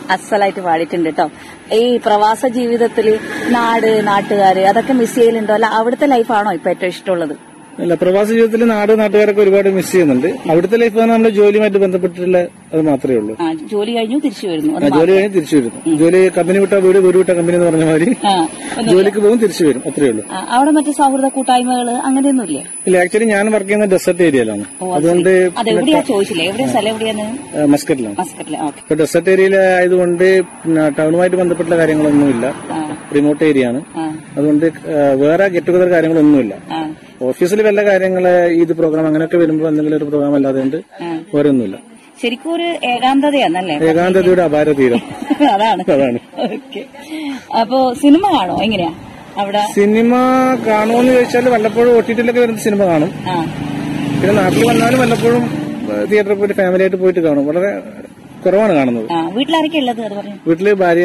അസലായിട്ട് പാടിയിട്ടുണ്ട് കേട്ടോ ഈ പ്രവാസ ജീവിതത്തിൽ നാട് നാട്ടുകാര് അതൊക്കെ മിസ് ചെയ്യലുണ്ടോ അല്ല അവിടുത്തെ ലൈഫാണോ ഇപ്പൊ ഏറ്റവും ഇഷ്ടമുള്ളത് അല്ല പ്രവാസ ജീവിതത്തിൽ നാട് നാട്ടുകാരൊക്കെ ഒരുപാട് മിസ് ചെയ്യുന്നുണ്ട് അവിടുത്തെ ലൈഫ് നമ്മുടെ ജോലിയുമായിട്ട് ബന്ധപ്പെട്ടിട്ടുള്ള അത് മാത്രമേ ഉള്ളൂ ആ ജോലി കഴിഞ്ഞു തിരിച്ചു വരുന്നു അത് ആ, ജോലി കഴിഞ്ഞ് തിരിച്ചു വരുന്നു ജോലി കമ്പനി വിട്ട വീട് വീട് വിട്ട കമ്പനി എന്ന് പറഞ്ഞ മാതിരി ആ, ഒന്ന് ജോലിക്ക് പോകും തിരിച്ചു വരും അത്രേ ഉള്ളൂ ആ, അവിടെ മറ്റു സൗഹൃദ കൂട്ടായ്മകള് അങ്ങനെയൊന്നുമില്ലേ ഇല്ല ആക്ച്വലി ഞാൻ വർക്ക് ചെയ്യുന്ന ഡെസർട്ട് ഏരിയയിലാണ് അതുകൊണ്ട് അതെവിടെയാ ചോദിച്ചില്ലേ എവിടെയാ സ്ഥലം എവിടെയാണ് ആ, മസ്കറ്റിലാണ് മസ്കറ്റിലെ ഓക്കെ ഇപ്പൊ ഡെസർട്ട് ഏരിയയിൽ ആയതുകൊണ്ട് പിന്നെ ടൗണുമായിട്ട് ബന്ധപ്പെട്ട കാര്യങ്ങളൊന്നുമില്ല ആ റിമോട്ട് ഏരിയ ആണ് ആ അതുകൊണ്ട് ആ, വേറെ ഗെറ്റ് ടുഗദർ കാര്യങ്ങളൊന്നുമില്ല ആ ഓഫീസിൽ വല്ല കാര്യങ്ങള് ഈദ് പ്രോഗ്രാം അങ്ങനെയൊക്കെ വരുമ്പോൾ എന്തെങ്കിലും ഒരു പ്രോഗ്രാം അല്ലാതെ ഉണ്ട് ആ. വേറെ ഒന്നുമില്ല ശരിക്കും ഒരു ഏകാന്തതയാന്നല്ലേ ഏകാന്തതയുടെ അപാര തീരം അതാണ് അതാണ് ഓക്കെ അപ്പോ സിനിമ കാണോ എങ്ങനെയാ അവിടെ സിനിമ കാണുമെന്ന് ചോദിച്ചാൽ വല്ലപ്പോഴും ഒ ടി ടിയിലൊക്കെ വരുന്ന സിനിമ കാണും ആ പിന്നെ നാട്ടിൽ വന്നാലും വല്ലപ്പോഴും തിയേറ്ററിൽ പോയിട്ട് ഫാമിലി ആയിട്ട് പോയിട്ട് കാണും വളരെ കുറവാണ് കാണുന്നത് ആ വീട്ടിലാരൊക്കെ ഉള്ളത് അത് പറഞ്ഞു വീട്ടില് ഭാര്യ